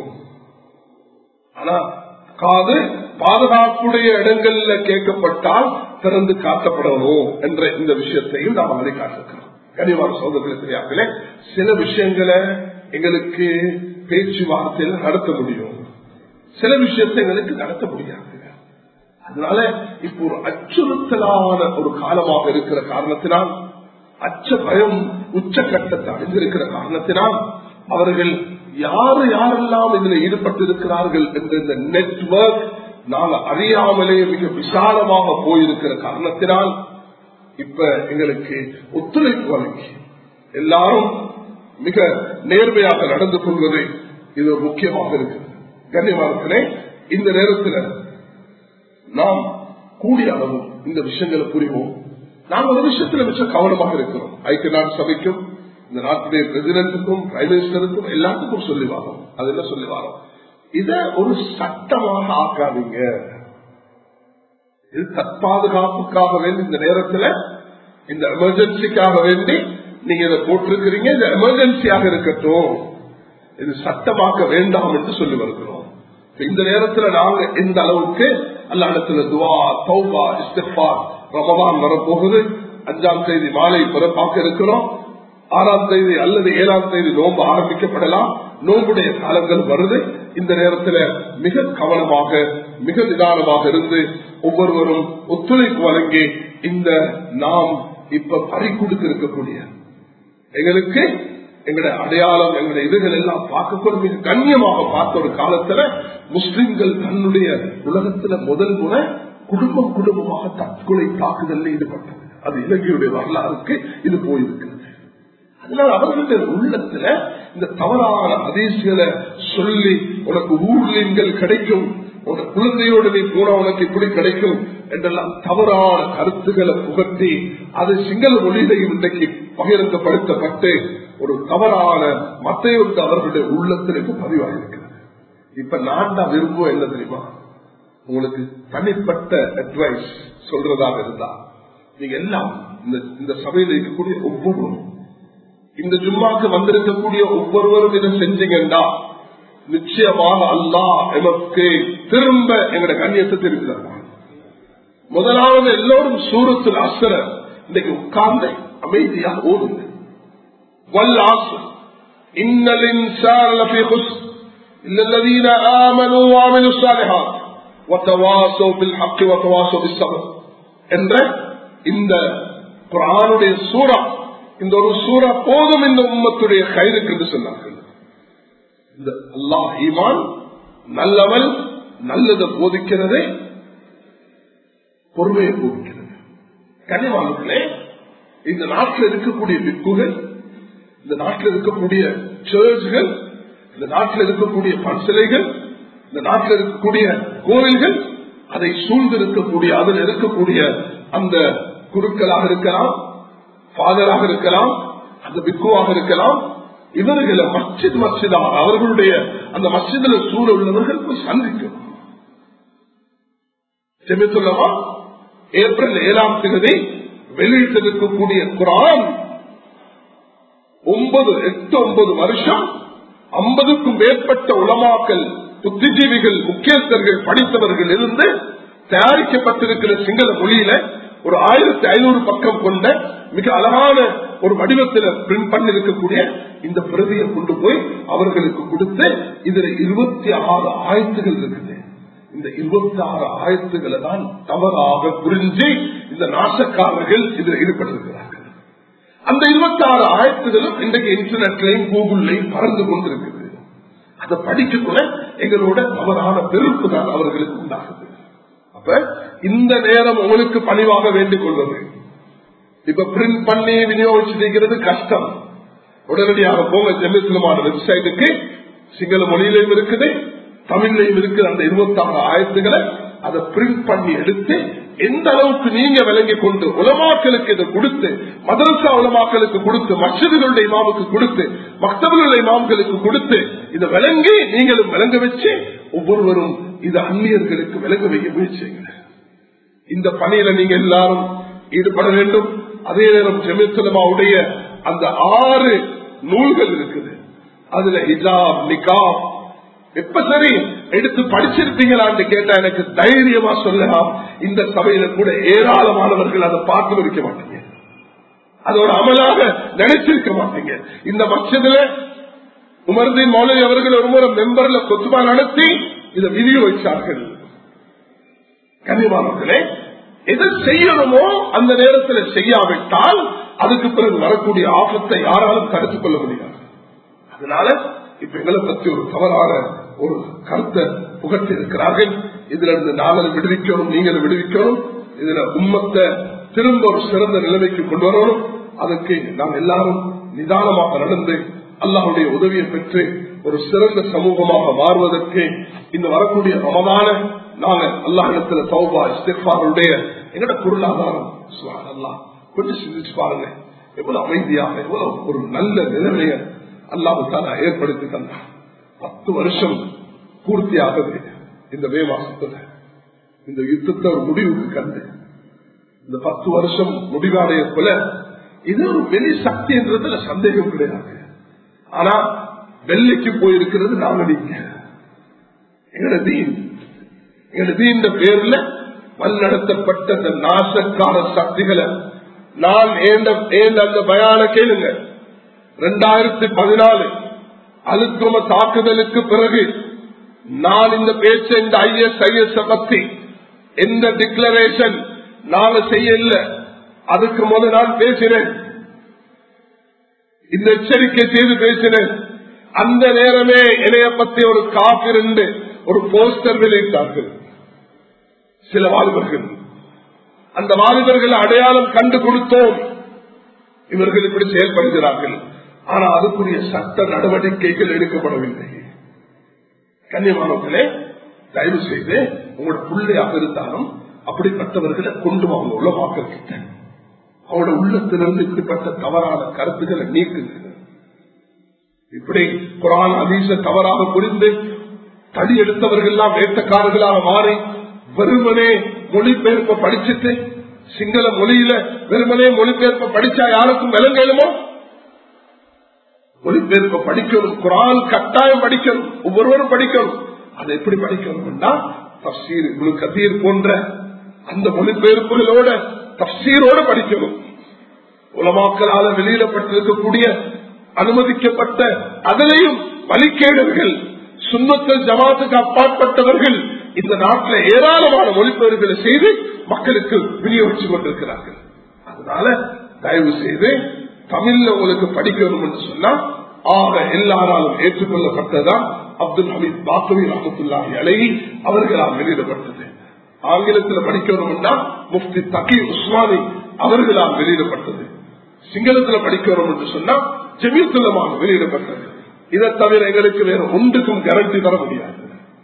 ஆனா காது பாதுகாப்புடைய இடங்கள்ல கேட்கப்பட்டால் திறந்து காட்டப்படணும் என்ற இந்த விஷயத்தையும் நாம் வழிகாட்டிருக்கிறோம் கனிவான சோதனை தெரியாமலே சில விஷயங்களை எங்களுக்கு பேச்சுவார்த்தையில் நடத்த முடியும் சில விஷயத்தை எங்களுக்கு நடத்த முடியாது அதனால இப்போ ஒரு அச்சுறுத்தலான ஒரு காலமாக இருக்கிற காரணத்தினால் அச்ச பயம் உச்சக்கட்டத்தை அடைந்திருக்கிற காரணத்தினால் அவர்கள் யாரு யாரெல்லாம் இதில் ஈடுபட்டிருக்கிறார்கள் என்ற இந்த நெட்வொர்க் நாங்க அறியாமலே மிக விசாலமாக போயிருக்கிற காரணத்தினால் இப்ப எங்களுக்கு ஒத்துழைப்பு வழங்கி எல்லாரும் மிக நேர்மையாக நடந்து கொள்வது இது ஒரு முக்கியமாக இருக்கிறது கண்ணியமானத்திலே இந்த நேரத்தில் நாம் கூடிய அளவு இந்த விஷயங்களை புரிவோம் நாங்கள் ஒரு விஷயத்துல மிக கவனமாக இருக்கிறோம் ஐக்கிய நாடு சபைக்கும் இந்த நாட்டுடைய பிரசிடென்ட்டுக்கும் பிரைம் மினிஸ்டருக்கும் எல்லாத்துக்கும் சொல்லி வரோம் அது என்ன சொல்லி வரோம் இத ஒரு சட்டமாக ஆக்காதீங்க இது தற்பாதுகாப்புக்காக வேண்டி இந்த நேரத்துல இந்த எமர்ஜென்சிக்காக வேண்டி நீங்க இதை போட்டிருக்கிறீங்க இது எமர்ஜென்சியாக இருக்கட்டும் இது சட்டமாக்க வேண்டாம் என்று சொல்லி வருகிறோம் இந்த நேரத்துல நாங்க எந்த அளவுக்கு அல்ல இடத்துல துவா தௌபா இஸ்திஃபா ரமதான் வரப்போகுது அஞ்சாம் தேதி மாலை பிறப்பாக்க இருக்கிறோம் ஆறாம் தேதி அல்லது ஏழாம் தேதி நோன்பு ஆரம்பிக்கப்படலாம் நோன்புடைய காலங்கள் வருது இந்த நேரத்தில் மிக கவனமாக மிக நிதானமாக இருந்து ஒவ்வொருவரும் ஒத்துழைப்பு வழங்கி இந்த நாம் இப்ப பறி கொடுத்திருக்கக்கூடிய எங்களுக்கு எங்களுடைய அடையாளம் எங்களுடைய இதுகள் எல்லாம் பார்க்கக்கூட மிக கண்ணியமாக பார்த்த ஒரு காலத்துல முஸ்லிம்கள் தன்னுடைய உலகத்துல முதல் முறை குடும்பம் குடும்பமாக தற்கொலை தாக்குதலில் ஈடுபட்டது அது இலங்கையுடைய வரலாறுக்கு இது போயிருக்கிறது அதனால அவர்களுடைய உள்ளத்துல இந்த தவறான அதிர்ச்சிகளை சொல்லி உனக்கு ஊர்லிங்கள் கிடைக்கும் உனக்கு குழந்தையோடு நீ போனா உனக்கு இப்படி கிடைக்கும் என்றெல்லாம் தவறான கருத்துக்களை புகட்டி அது சிங்கள மொழியிலையும் இன்றைக்கு பகிரங்கப்படுத்தப்பட்டு ஒரு தவறான மத்தையொன்று அவர்களுடைய உள்ளத்திற்கு பதிவாகிருக்கிறது இப்ப நான் தான் விரும்புவோம் என்ன தெரியுமா உங்களுக்கு தனிப்பட்ட அட்வைஸ் சொல்றதாக இருந்தா நீங்க எல்லாம் இந்த சபையில் இருக்கக்கூடிய ஒவ்வொருவரும் இந்த ஜும்மாக்கு வந்திருக்கக்கூடிய ஒவ்வொருவரும் இதை செஞ்சீங்கன்னா நிச்சயமாக அல்லா எமக்கு திரும்ப எங்களோட கண்ணியத்தை திருப்பி தருவாங்க முதலாவது எல்லோரும் சூரத்தில் அசர இன்னைக்கு உட்கார்ந்து அமைதியாக ஓடுங்க வல்லாசு இன்னலின் الذين آمنوا وعملوا الصالحات وتواصوا بالحق وتواصوا بالصبر என்ற இந்த குரானுடைய சூறா இந்த ஒரு சூறா போதும் இந்த உம்மத்துடைய கயிறுக்கு என்று சொன்னார்கள் இந்த அல்லாஹ் ஈமான் நல்லவன் நல்லதை போதிக்கிறது பொறுமையை போதிக்கிறது கனிவாளர்களே இந்த நாட்டில் இருக்கக்கூடிய பிக்குகள் இந்த நாட்டில் இருக்கக்கூடிய சர்ச்சுகள் இந்த நாட்டில் இருக்கக்கூடிய பன்சிலைகள் இந்த நாட்டில் இருக்கக்கூடிய கோவில்கள் அதை சூழ்ந்திருக்கக்கூடிய அதில் இருக்கக்கூடிய அந்த குருக்களாக இருக்கலாம் ஃபாதராக இருக்கலாம் அந்த பிக்குவாக இருக்கலாம் இவர்களை மஸ்ஜித் மஸ்ஜிதா அவர்களுடைய அந்த மஸ்ஜிதில் சூழ உள்ளவர்கள் போய் சந்திக்கும் செமித்துள்ளவா ஏப்ரல் ஏழாம் தேதி வெளியிட்டிருக்கக்கூடிய குரான் ஒன்பது எட்டு ஒன்பது வருஷம் ஐம்பதுக்கும் மேற்பட்ட உலமாக்கல் புத்திஜீவிகள் முக்கியஸ்தர்கள் படித்தவர்கள் இருந்து தயாரிக்கப்பட்டிருக்கிற சிங்கள மொழியில ஒரு ஆயிரத்தி ஐநூறு பக்கம் கொண்ட மிக அழகான ஒரு வடிவத்தில் பிரிண்ட் பண்ணிருக்கக்கூடிய இந்த பிரதியை கொண்டு போய் அவர்களுக்கு கொடுத்து இதுல இருபத்தி ஆறு ஆயத்துகள் இருக்குது இந்த இருபத்தி ஆறு ஆயத்துக்களை தான் தவறாக புரிஞ்சு இந்த நாசக்காரர்கள் இதில் ஈடுபட்டிருக்கிறார்கள் அந்த இருபத்தி ஆறு ஆயத்துகளும் இன்றைக்கு இன்டர்நெட்லையும் கூகுள்லையும் பறந்து கொண்டிருக்குது அதை படிக்கக்குள்ள எங்களோட தவறான வெறுப்பு தான் அவர்களுக்கு உண்டாகுது அப்ப இந்த நேரம் உங்களுக்கு பணிவாக வேண்டிக் கொள்வது இப்ப பிரிண்ட் பண்ணி விநியோகிச்சிருக்கிறது கஷ்டம் உடனடியாக போங்க ஜெமிசுலமான வெப்சைட்டுக்கு சிங்கள மொழியிலையும் இருக்குது தமிழ்லையும் இருக்குது அந்த இருபத்தி ஆறு ஆயிரத்துகளை அதை பிரிண்ட் பண்ணி எடுத்து எந்த அளவுக்கு நீங்க விளங்கி கொண்டு உலமாக்களுக்கு இதை கொடுத்து மதரசா உலமாக்களுக்கு கொடுத்து மற்றவர்களுடைய இமாமுக்கு கொடுத்து மக்தவர்களுடைய இமாம்களுக்கு கொடுத்து இதை விளங்கி நீங்களும் விளங்க வச்சு ஒவ்வொருவரும் இது அந்நியர்களுக்கு விளங்க வைக்க முயற்சிங்க இந்த பணியில நீங்க எல்லாரும் ஈடுபட வேண்டும் அதே நேரம் ஜெமிசுலமாவுடைய அந்த ஆறு நூல்கள் இருக்குது அதுல ஹிஜாப் நிகாப் எப்ப சரி எடுத்து படிச்சிருப்பீங்களான்னு கேட்டா எனக்கு தைரியமா சொல்லலாம் இந்த சபையில கூட ஏராளமானவர்கள் அதை பார்த்து முடிக்க மாட்டீங்க அதோட அமலாக நினைச்சிருக்க மாட்டீங்க இந்த பட்சத்துல உமர்தீன் மௌலவி அவர்கள் ஒரு முறை மெம்பர்ல கொத்துமா நடத்தி இதை விநியோகிச்சார்கள் கனிமானவர்களே எதை செய்யணுமோ அந்த நேரத்தில் செய்யாவிட்டால் அதுக்கு பிறகு வரக்கூடிய ஆபத்தை யாராலும் தடுத்துக் கொள்ள முடியாது அதனால இப்ப எங்களை பற்றி ஒரு தவறான ஒரு கருத்தை புகட்டி இருக்கிறார்கள் இதுல இருந்து நாங்களும் விடுவிக்கணும் நீங்களும் விடுவிக்கணும் இதுல உம்மத்தை திரும்ப ஒரு சிறந்த நிலைமைக்கு கொண்டு வரணும் அதுக்கு நாம் எல்லாரும் நிதானமாக நடந்து அல்லாஹுடைய உதவியை பெற்று ஒரு சிறந்த சமூகமாக மாறுவதற்கு இந்த வரக்கூடிய ரமதான நாங்க அல்லாஹிடத்துல சௌபா இஸ்திஃபாருடைய எங்கட பொருளாதாரம் அல்லா கொஞ்சம் சிந்திச்சு பாருங்க எவ்வளவு அமைதியாக எவ்வளவு ஒரு நல்ல நிலைமையை அல்லாஹு தாலா ஏற்படுத்தி தந்தார் பத்து வருஷம் பூர்த்தி ஆகுது இந்த மே மாசத்துல இந்த யுத்தத்தை ஒரு முடிவுக்கு கண்டு இந்த பத்து வருஷம் முடிவாடைய போல இது ஒரு வெளி சக்தி என்றதுல சந்தேகம் கிடையாது ஆனா வெள்ளைக்கு போயிருக்கிறது நாங்க நீங்க எங்கட தீன் எங்கட தீன் பேர்ல வல்லடத்தப்பட்ட இந்த நாசக்கார சக்திகளை நான் ஏண்ட அந்த பயான கேளுங்க இரண்டாயிரத்தி பதினாலு அலுக்கும தாக்குதலுக்கு பிறகு நான் இந்த பேச்ச இந்த ஐஎஸ் ஐஎஸ் பத்தி எந்த டிக்ளரேஷன் நாங்க செய்யல அதுக்கு முதல் நான் பேசினேன் இந்த எச்சரிக்கை செய்து பேசினேன் அந்த நேரமே இணைய பத்தி ஒரு காப்பிருந்து ஒரு போஸ்டர் வெளியிட்டார்கள் சில வாலிபர்கள் அந்த வாலிபர்கள் அடையாளம் கண்டு கொடுத்தோம் இவர்கள் இப்படி செயல்படுகிறார்கள் ஆனா அதுக்குரிய சட்ட நடவடிக்கைகள் எடுக்கப்படவில்லை கண்ணியமானவர்களே தயவு செய்து உங்களோட பிள்ளையாக இருந்தாலும் அப்படிப்பட்டவர்களை கொண்டு வாங்க உலமாக்க கிட்ட அவங்களோட உள்ளத்திலிருந்து இப்படிப்பட்ட தவறான கருத்துக்களை நீக்குங்க இப்படி குரான் அதீச தவறாக புரிந்து தடி எடுத்தவர்கள்லாம் வேட்டக்காரர்களாக மாறி வெறுமனே மொழிபெயர்ப்ப படிச்சுட்டு சிங்கள மொழியில வெறுமனே மொழிபெயர்ப்ப படிச்சா யாருக்கும் விலங்கலுமோ மொழிபெயர்ப்ப படிக்கணும் குரான் கட்டாயம் படிக்கணும் ஒவ்வொருவரும் படிக்கணும் அதை எப்படி படிக்கணும்னா தப்சீர் இவ்வளவு கதீர் போன்ற அந்த மொழிபெயர்ப்புகளோட தப்சீரோட படிக்கணும் உலமாக்களால வெளியிடப்பட்டிருக்கக்கூடிய அனுமதிக்கப்பட்ட அதிலையும் வழிகேடர்கள் சுண்ணத்தல் ஜமாத்துக்கு அப்பாற்பட்டவர்கள் இந்த நாட்டில் ஏராளமான மொழிபெயர்களை செய்து மக்களுக்கு விநியோகித்துக் கொண்டிருக்கிறார்கள் அதனால தயவு செய்து தமிழ்ல உங்களுக்கு படிக்கணும் என்று சொன்னா ஆக எல்லாராலும் ஏற்றுக்கொள்ளப்பட்டதான் அப்துல் ஹமீத் பாக்கவி ரஹமத்துல்லாஹி அழகி அவர்களால் வெளியிடப்பட்டது ஆங்கிலத்தில் படிக்கணும்னா முஃப்தி தகி உஸ்மானி அவர்களால் வெளியிடப்பட்டது சிங்களத்தில் படிக்கணும் என்று சொன்னா ஜெமியத்துலமாக வெளியிடப்பட்டது இதை தவிர எங்களுக்கு வேற ஒன்றுக்கும் கேரண்டி தர முடியாது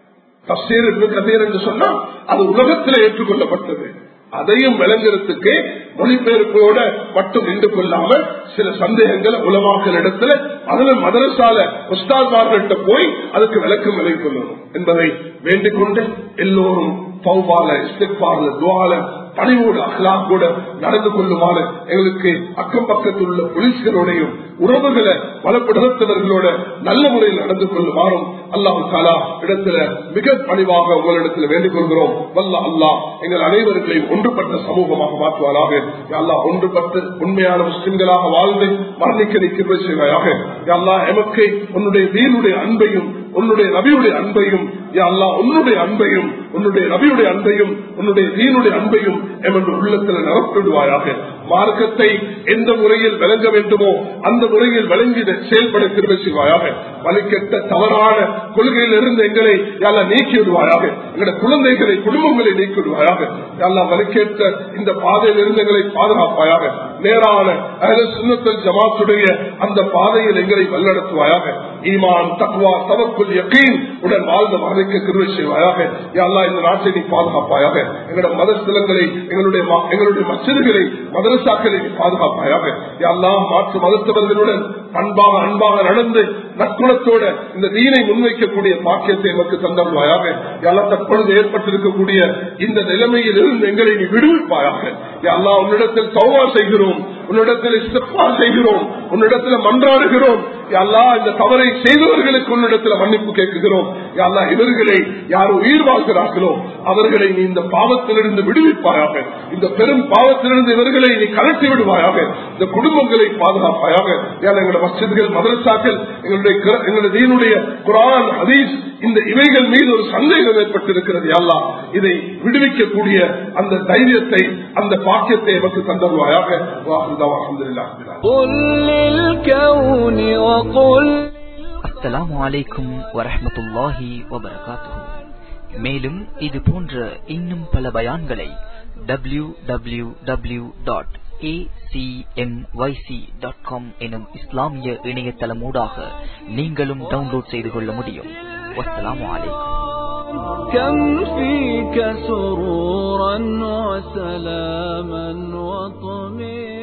தப்சீர் கதீர் என்று சொன்னா அது உலகத்தில் ஏற்றுக்கொள்ளப்பட்டது அதையும் விளங்குறதுக்கு மொழிபெயர்ப்போட மட்டும் நின்று கொள்ளாம சில சந்தேகங்களை உலமாக்கல் இடத்துல அதுல மதரசால உஸ்தாத்மார்கிட்ட போய் அதுக்கு விளக்கம் விலை கொள்ளணும் என்பதை வேண்டிக் கொண்டு எல்லோரும் பௌபால இஸ்திப்பால துவால பணிவோடு அகலாக்கோட நடந்து கொள்ளுமாறு எங்களுக்கு அக்கம் பக்கத்தில் உள்ள போலீஸ்களோடையும் உறவுகளை பலப்படுத்தவர்களோட நல்ல முறையில் நடந்து கொள்ளுமாறும் அல்லாஹு தாலா இடத்துல மிக பணிவாக உங்களிடத்தில் வேண்டிக் கொள்கிறோம் வல்ல அல்லாஹ் எங்கள் அனைவர்களையும் ஒன்றுபட்ட சமூகமாக மாற்றுவாராக அல்லா ஒன்றுபட்டு உண்மையான முஸ்லிம்களாக வாழ்ந்து மரணிக்க நிற்கிற செய்வாயாக அல்லா எமக்கு உன்னுடைய வீணுடைய அன்பையும் உன்னுடைய நபியுடைய அன்பையும் அல்லா உன்னுடைய அன்பையும் உன்னுடைய நபியுடைய அன்பையும் உன்னுடைய தீனுடைய அன்பையும் எமது உள்ளத்தில் நிரப்பிடுவாயாக மார்க்கத்தை எந்த முறையில் விளங்க வேண்டுமோ அந்த முறையில் விளங்கி செயல்பட திரும்ப செய்வாயாக வலிக்கெட்ட தவறான கொள்கையில் இருந்து எங்களை எல்லாம் நீக்கி விடுவாயாக எங்களுடைய குழந்தைகளை குடும்பங்களை நீக்கி விடுவாயாக எல்லாம் வலிக்கேற்ற இந்த பாதையில் இருந்து எங்களை பாதுகாப்பாயாக நேரான சுண்ணத்தல் ஜமாத்துடைய அந்த பாதையில் எங்களை வல்லடத்துவாயாக ஈமான் தக்குவா தவக்குள் யக்கீன் உடன் வாழ்ந்த மகனுக்கு கிருவை செய்வாயாக யாழ்லா இந்த நாட்டை நீ பாதுகாப்பாயாக எங்களுடைய மதஸ்தலங்களை எங்களுடைய எங்களுடைய மச்சதுகளை மதரசாக்களை நீ பாதுகாப்பாயாக யாழ்லா மாற்று மதத்தவர்களுடன் அன்பாக அன்பாக நடந்து நற்குணத்தோட இந்த நீரை முன்வைக்கக்கூடிய பாக்கியத்தை எமக்கு தந்தருவாயாக எல்லா தற்பொழுது ஏற்பட்டிருக்கக்கூடிய இந்த நிலைமையில் இருந்து எங்களை நீ விடுவிப்பாயாக எல்லா உன்னிடத்தில் சௌவா செய்கிறோம் உன்னிடத்தில் இஸ்தப்பா செய்கிறோம் உன்னிடத்தில் மன்றாடுகிறோம் எல்லா இந்த தவறை செய்தவர்களுக்கு உன்னிடத்தில் மன்னிப்பு கேட்குகிறோம் எல்லா இவர்களை யார் உயிர் வாழ்கிறார்களோ அவர்களை நீ இந்த பாவத்திலிருந்து விடுவிப்பாயாக இந்த பெரும் பாவத்திலிருந்து இவர்களை நீ கலட்டி விடுவாயாக இந்த குடும்பங்களை பாதுகாப்பாயாக எங்களுடைய மசித்கள் மதரசாக்கள் எங்களுடைய எங்களுடைய தீனுடைய குரான் ஹதீஸ் இந்த இவைகள் மீது ஒரு சந்தேகம் ஏற்பட்டிருக்கிறது அல்லா இதை விடுவிக்கக்கூடிய அந்த தைரியத்தை அந்த பாக்கியத்தை எமக்கு தந்தருவாயாக அஸ்லாம் வலைக்கும் வரமத்துல்லாஹி வபரகாத்து மேலும் இது போன்ற இன்னும் பல பயான்களை W W W dot acmyc.com எனும் இஸ்லாமிய இணையதளமூடாக நீங்களும் டவுன்லோட் செய்து கொள்ள முடியும் வஸ்ஸலாமு அலைக்கும் كم فيك سرورا وسلاما وطمئنا